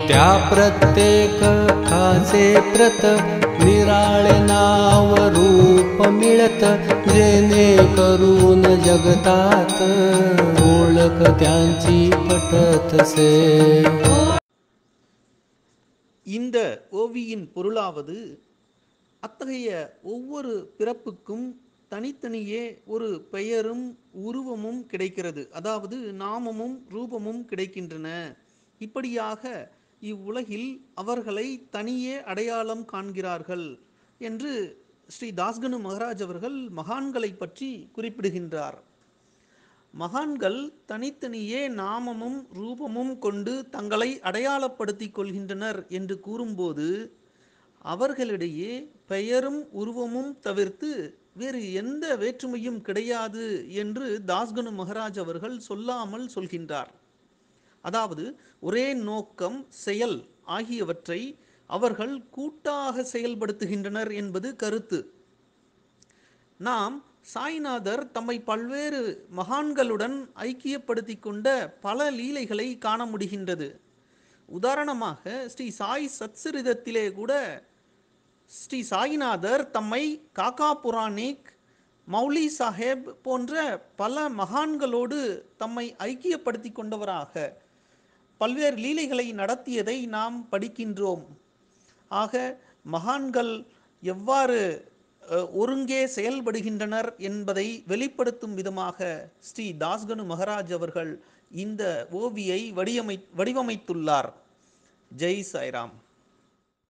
त्या प्रत्येक खाचे प्रत निराळे नाव रूप मिळत जेणे करून जगतात ओळख त्यांची पटतसे இந்த ஓவியின் பொருளாவது அத்தகைய ஒவ்வொரு பிறப்புக்கும் தனித்தனியே ஒரு பெயரும் உருவமும் கிடைக்கிறது அதாவது நாமமும் ரூபமும் கிடைக்கின்றன இப்படியாக இவ்வுலகில் அவர்களை தனியே அடையாளம் காண்கிறார்கள் என்று ஸ்ரீ தாஸ்கனு மகராஜ் அவர்கள் மகான்களை பற்றி குறிப்பிடுகின்றார் மகான்கள் தனித்தனியே நாமமும் ரூபமும் கொண்டு தங்களை அடையாளப்படுத்திக் கொள்கின்றனர் என்று கூறும்போது அவர்களிடையே பெயரும் உருவமும் தவிர்த்து வேறு எந்த வேற்றுமையும் கிடையாது என்று தாஸ்கனு மகராஜ் அவர்கள் சொல்லாமல் சொல்கின்றார் அதாவது ஒரே நோக்கம் செயல் ஆகியவற்றை அவர்கள் கூட்டாக செயல்படுத்துகின்றனர் என்பது கருத்து நாம் சாய்நாதர் தம்மை பல்வேறு மகான்களுடன் ஐக்கியப்படுத்தி கொண்ட பல லீலைகளை காண முடிகின்றது உதாரணமாக ஸ்ரீ சாய் சத்சரிதத்திலே கூட ஸ்ரீ சாய்நாதர் தம்மை காக்கா புராணிக் மௌலி சாஹேப் போன்ற பல மகான்களோடு தம்மை ஐக்கியப்படுத்தி கொண்டவராக பல்வேறு லீலைகளை நடத்தியதை நாம் படிக்கின்றோம் ஆக மகான்கள் எவ்வாறு அஹ், ஒருங்கே செயல்படுகின்றனர் என்பதை வெளிப்படுத்தும் விதமாக ஸ்ரீ தாஸ்கனு மகராஜ் அவர்கள் இந்த ஓவியை வடிவமை வடிவமைத்துள்ளார் ஜெய் சாய்ராம்